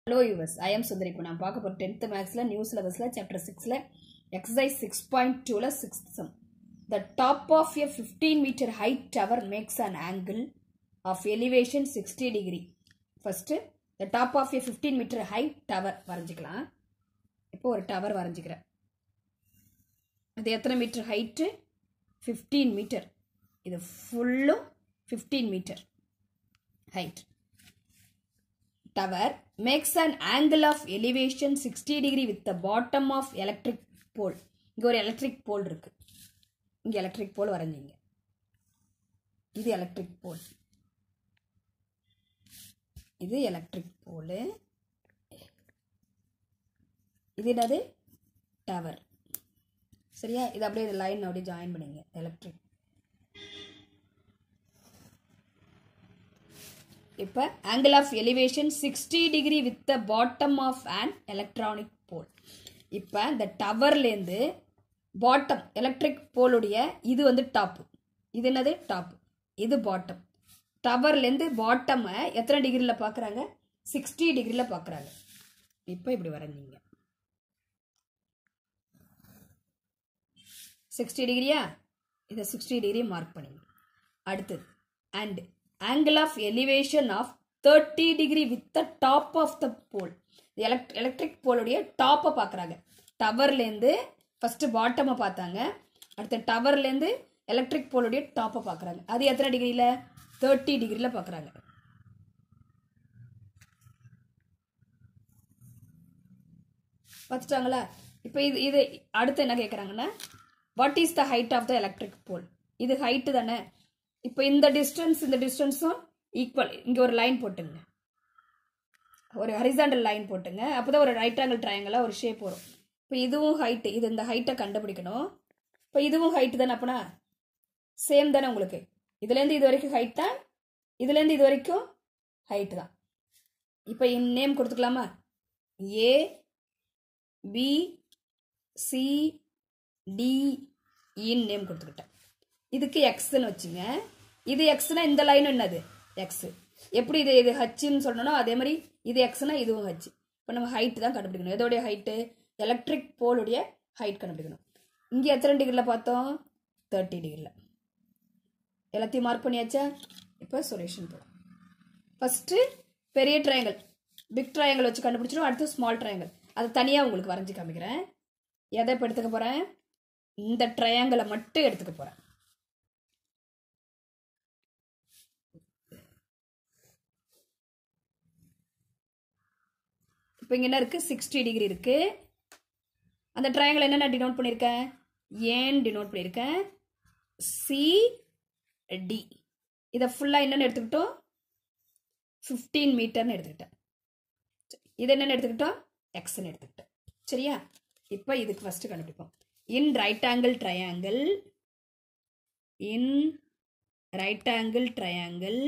hello US I am Sundari இப்போ நான் பார்க்க போகிற டென்த்து மேக்ஸில் நியூ சிலபஸில் சாப்டர் சிக்ஸில் எக்ஸசைஸ் சிக்ஸ் பாயிண்ட் டூவில் sixth sum the top of a fifteen metre height tower makes an angle of elevation sixty degree first the top of a fifteen metre height tower வரைஞ்சிக்கலாம் இப்போ ஒரு tower வரைஞ்சிக்கிறேன் அது எத்தனை metre height fifteen metre இது ஃபுல்லும் fifteen metre height tower makes an angle of elevation 60 degree with the bottom of electric pole இங்க ஒரு electric போல் இருக்கு இங்க எலக்ட்ரிக் போல் வரைஞ்சிங்க இது எலக்ட்ரிக் போல் இது எலக்ட்ரிக் போல் இது என்னது டவர் சரியா இது அப்படியே லைன் அப்படியே ஜாயின் பண்ணுங்க எலக்ட்ரிக் இப்போ angle of elevation sixty degree with the bottom of an electronic pole இப்போ இந்த டவர்லேருந்து பாட்டம் எலக்ட்ரிக் போலுடைய இது வந்து டாப்பு இது என்னது டாப் இது பாட்டம் டவர்லேருந்து பாட்டமை எத்தனை டிகிரியில் பார்க்குறாங்க சிக்ஸ்டி டிகிரியில் பார்க்குறாங்க இப்போ இப்படி வரைஞ்சிங்க சிக்ஸ்டி டிகிரியா இதை சிக்ஸ்டி டிகிரி மார்க் பண்ணிங்க அடுத்தது and angle of elevation of 30 degree with the top of the pole எலக்ட் எலக்ட்ரிக் போலுடைய டாப்பை பார்க்குறாங்க டவர்லேருந்து ஃபஸ்ட்டு பாட்டமை பார்த்தாங்க அடுத்த டவர்லேருந்து எலக்ட்ரிக் போலுடைய டாப்பை பார்க்குறாங்க அது எத்தனை டிகிரியில் தேர்ட்டி டிகிரியில் பார்க்குறாங்க பார்த்துட்டாங்களா இப்போ இது இது அடுத்து என்ன கேட்குறாங்கன்னா what is the height of the electric pole இது ஹைட்டு தானே இப்போ இந்த டிஸ்டன்ஸ் இந்த டிஸ்டன்ஸும் ஈக்குவல் இங்கே ஒரு லைன் போட்டுங்க ஒரு ஹரிசாண்டல் லைன் போட்டுங்க அப்போ தான் ஒரு ரைட் ஆங்கிள் ட்ரையாங்கிளாக ஒரு ஷேப் வரும் இப்போ இதுவும் ஹைட்டு இது இந்த ஹைட்டை கண்டுபிடிக்கணும் இப்போ இதுவும் ஹைட்டு தானே அப்போனா சேம் தானே உங்களுக்கு இதுலேருந்து இது வரைக்கும் ஹைட் தான் இதுலேருந்து இது வரைக்கும் ஹைட்டு தான் இப்போ நேம் கொடுத்துக்கலாமா A B C D in name கொடுத்துக்கிட்டேன் இதுக்கு எக்ஸ்ன்னு வச்சுங்க இது எக்ஸ்னா இந்த லைன் என்னது எக்ஸ் எப்படி இது இது ஹச்சுன்னு சொல்லணும் அதே மாதிரி இது எக்ஸ்னா இதுவும் ஹச் இப்போ நம்ம ஹைட் தான் கண்டுபிடிக்கணும் எதோடைய ஹைட்டு எலக்ட்ரிக் போலுடைய ஹைட் கண்டுபிடிக்கணும் இங்கே எத்தனை டிகிரியில் பார்த்தோம் தேர்ட்டி டிகிரியில் எல்லாத்தையும் மார்க் பண்ணியாச்சா இப்போ சொல்யூஷன் போடும் ஃபஸ்ட்டு பெரிய ட்ரையாங்கிள் பிக் ட்ரையாங்கிள் வச்சு கண்டுபிடிச்சிடும் அடுத்து ஸ்மால் ட்ரையாங்கிள் அது தனியாக உங்களுக்கு வரைஞ்சி காமிக்கிறேன் எதை இப்போ எடுத்துக்க போகிறேன் இந்த ட்ரையாங்கிளை மட்டும் எடுத்துக்க போகிறேன் இப்போ இங்கே என்ன இருக்குது சிக்ஸ்டி டிகிரி இருக்குது அந்த ட்ரையாங்கிள் என்ன டினோட் பண்ணியிருக்கேன் ஏன் டினோட் பண்ணியிருக்கேன் சி டி இதை ஃபுல்லாக என்னென்னு எடுத்துக்கிட்டோம் ஃபிஃப்டீன் மீட்டர்னு எடுத்துக்கிட்டேன் இது என்னென்னு எடுத்துக்கிட்டோம் எக்ஸ்ன்னு எடுத்துக்கிட்டோம் சரியா இப்போ இதுக்கு ஃபஸ்ட்டு கண்டுபிடிப்போம் in right angle triangle in right angle triangle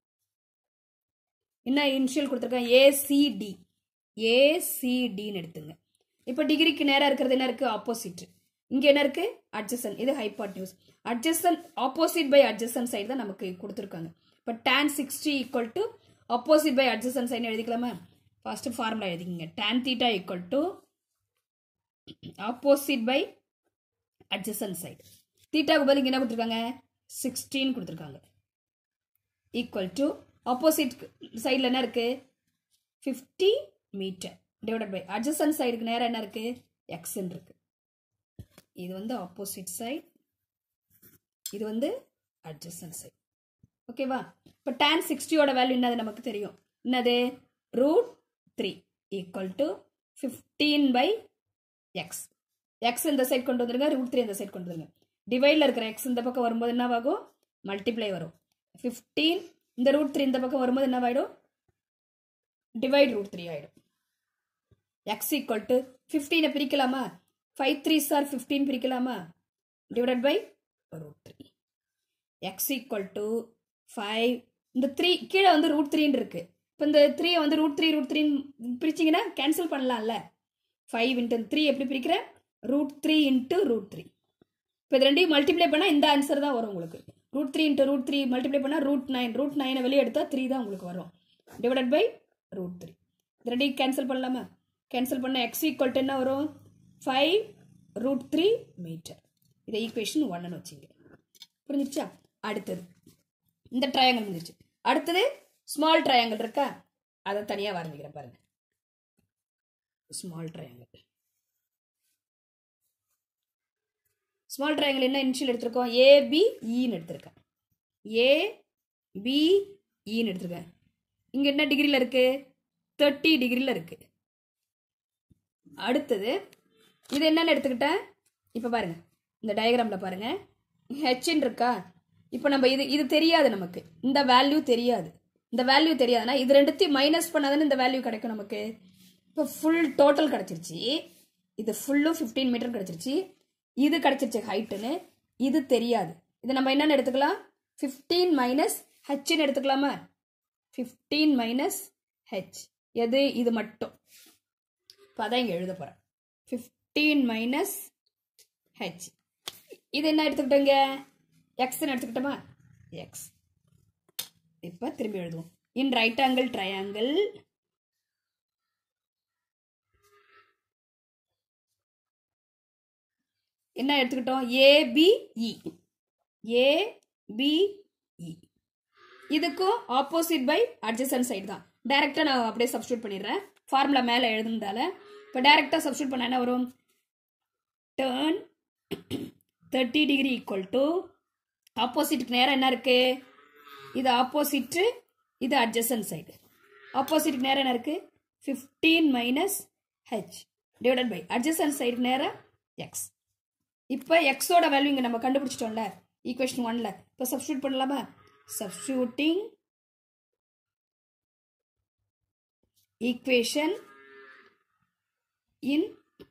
என்ன இனிஷியல் கொடுத்துருக்கேன் ஏசிடி ஏசிடின்னு எடுத்துங்க இப்போ டிகிரிக்கு நேராக இருக்கிறது என்ன இருக்குது ஆப்போசிட் இங்கே என்ன இருக்குது அட்ஜசன் இது hypotenuse adjacent opposite by adjacent side தான் நமக்கு கொடுத்துருக்காங்க இப்போ tan sixty equal to opposite by adjacent side எழுதிக்கலாமா ஃபர்ஸ்ட் ஃபார்முலா எழுதிக்கிங்க tan theta equal to opposite by adjacent side தீட்டாவுக்கு பதில் என்ன கொடுத்துருக்காங்க சிக்ஸ்டீன் கொடுத்துருக்காங்க ஈக்குவல் டு ஆப்போசிட் சைடில் என்ன இருக்குது fifty metre divided by adjacent சைடுக்கு நேரம் என்ன இருக்குது எக்ஸ்ன்னு இருக்கு இது வந்து ஆப்போசிட் சைடு இது வந்து அட்ஜசன் சைடு ஓகேவா இப்போ டேன் சிக்ஸ்டியோட வேல்யூ என்னது நமக்கு தெரியும் என்னது root three equal to fifteen by x x இந்த சைட் கொண்டு வந்துருங்க ரூட் த்ரீ இந்த சைட் கொண்டு வந்துருங்க டிவைடில் இருக்கிற எக்ஸ் இந்த பக்கம் வரும்போது என்னவாகும் மல்டிப்ளை வரும் ஃபிஃப்டீன் இந்த ரூட் த்ரீ இந்த பக்கம் வரும்போது என்னவாயிடும் டிவைட் ரூட் த்ரீ ஆகிடும் எக்ஸ் ஈக்குவல் டு ஃபிஃப்டீனை பிரிக்கலாமா ஃபைவ் த்ரீ சார் ஃபிஃப்டீன் பிரிக்கலாமா divided by root three x equal to five இந்த த்ரீ கீழே வந்து ரூட் த்ரீன்னு இருக்கு இப்போ இந்த த்ரீயை வந்து ரூட் த்ரீ ரூட் த்ரீன்னு பிரிச்சிங்கன்னா கேன்சல் பண்ணலாம்ல ஃபைவ் இன்ட்டு த்ரீ எப்படி பிரிக்கிற root three into root three இப்போ இது ரெண்டையும் மல்டிப்ளை பண்ணால் இந்த ஆன்சர் தான் வரும் உங்களுக்கு root three into root three multiply பண்ணால் ரூட் நைன் ரூட் நைனை வெளியே எடுத்தால் த்ரீ தான் உங்களுக்கு வரும் டிவைடட் பை ரூட் த்ரீ இது ரெண்டையும் கேன்சல் பண்ணலாமா கேன்சல் பண்ண எக்ஸ் ஈக்குவல் என்ன வரும் ஃபைவ் ரூட் த்ரீ மீட்டர் இதை ஈக்குவேஷன் ஒன்னு வச்சுங்க புரிஞ்சிருச்சா அடுத்தது இந்த ட்ரையாங்கிள் முடிஞ்சிருச்சு அடுத்தது ஸ்மால் ட்ரையாங்கிள் இருக்கா அதை தனியாக வரைஞ்சிக்கிறேன் பாருங்க ஸ்மால் ட்ரையாங்கிள் ஸ்மால் ட்ரையாங்கிள் என்ன இனிஷியல் எடுத்திருக்கோம் ஏபிஇன்னு எடுத்திருக்கேன் ஏபிஇன்னு எடுத்திருக்கேன் இங்கே என்ன டிகிரியில் இருக்கு தேர்ட்டி டிகிரியில் இருக்கு அடுத்தது இது என்னன்னு எடுத்துக்கிட்டேன் இப்போ பாருங்க இந்த டயக்ராமில் பாருங்க ஹெச்ன்னு இருக்கா இப்போ நம்ம இது இது தெரியாது நமக்கு இந்த வேல்யூ தெரியாது இந்த வேல்யூ தெரியாதுன்னா இது ரெண்டுத்தையும் மைனஸ் பண்ணாதானே இந்த வேல்யூ கிடைக்கும் நமக்கு இப்போ ஃபுல் டோட்டல் கிடச்சிருச்சு இது ஃபுல்லும் ஃபிஃப்டீன் மீட்டர் கிடச்சிருச்சு இது கிடச்சிருச்சு ஹைட்டுன்னு இது தெரியாது இது நம்ம என்னென்னு எடுத்துக்கலாம் ஃபிஃப்டீன் மைனஸ் ஹெச்ன்னு எடுத்துக்கலாமா ஃபிஃப்டீன் மைனஸ் ஹெச் எது இது மட்டும் இப்போ அதான் இங்கே எழுத போகிறேன் ஃபிஃப்டீன் மைனஸ் ஹெச் இது என்ன எடுத்துக்கிட்டோங்க எக்ஸ்ன்னு எடுத்துக்கிட்டோமா எக்ஸ் இப்போ திரும்பி எழுதுவோம் இன் ரைட் ஆங்கிள் ட்ரையாங்கிள் என்ன எடுத்துக்கிட்டோம் ஏபிஇ ஏபிஇ இதுக்கும் ஆப்போசிட் பை அட்ஜசன் சைடு தான் டைரெக்டாக நான் அப்படியே சப்ஸ்டியூட் பண்ணிடுறேன் ஃபார்முலா மேலே எழுதுனதால இப்போ டைரெக்டாக சப்ஸ்டியூட் பண்ண என்ன வரும் tan thirty degree equal to ஆப்போசிட்டுக்கு நேரம் என்ன இருக்கு இது ஆப்போசிட்டு இது அட்ஜசன் சைடு ஆப்போசிட்டுக்கு நேரம் என்ன இருக்கு fifteen minus H divided by adjacent சைடுக்கு நேரம் எக்ஸ் இப்போ எக்ஸோட வேல்யூ இங்கே நம்ம கண்டுபிடிச்சிட்டோம்ல ஈக்குவேஷன் ஒன்ல இப்போ சப்ஸ்டியூட் பண்ணலாமா சப்ஸ்டியூட்டிங் ஈக்குவேஷன் இன்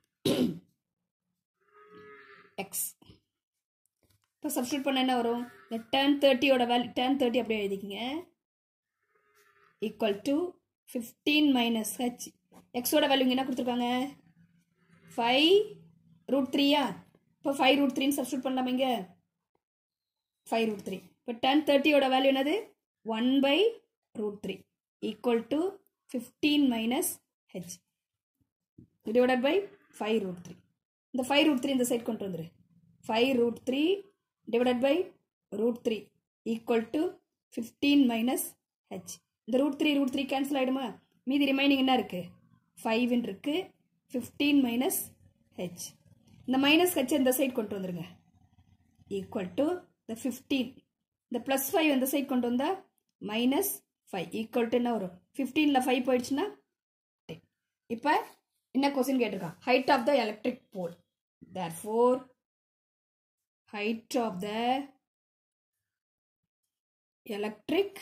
எக்ஸ் இப்போ சப்ஸ்டியூட் பண்ண என்ன வரும் இந்த டென் தேர்ட்டியோட வேல்யூ டென் தேர்ட்டி அப்படியே எழுதிக்கிங்க equal to fifteen minus H எக்ஸோட வேல்யூ இங்கே என்ன கொடுத்துருக்காங்க ஃபைவ் ரூட் த்ரீயா இப்போ ஃபைவ் ரூட் த்ரீன்னு சப்ஸ்டியூட் பண்ணலாமா இங்கே ஃபைவ் ரூட் த்ரீ இப்போ டென் தேர்ட்டியோட வேல்யூ என்னது one by root three equal to fifteen minus H divided by five root three இந்த ஃபைவ் ரூட் த்ரீ இந்த சைட் கொண்டு வந்துரு five root three divided by root three equal to fifteen minus H இந்த root three root three cancel ஆகிடுமா மீதி remaining என்ன இருக்குது ஃபைவ்னு இருக்குது ஃபிஃப்டீன் மைனஸ் ஹெச் இந்த மைனஸ் ஹெச் இந்த சைட் கொண்டு வந்துருங்க ஈக்குவல் டு இந்த ஃபிஃப்டீன் இந்த ப்ளஸ் ஃபைவ் இந்த சைட் கொண்டு வந்தால் மைனஸ் ஃபைவ் ஈக்குவல் டு என்ன வரும் ஃபிஃப்டீனில் ஃபைவ் போயிடுச்சுன்னா டென் இப்போ என்ன கொஸ்டின் கேட்டிருக்கான் height of the electric pole therefore height of the electric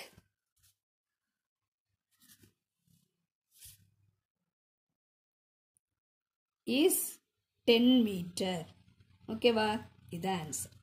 is 10 meter ஓகேவா இது ஆன்சர்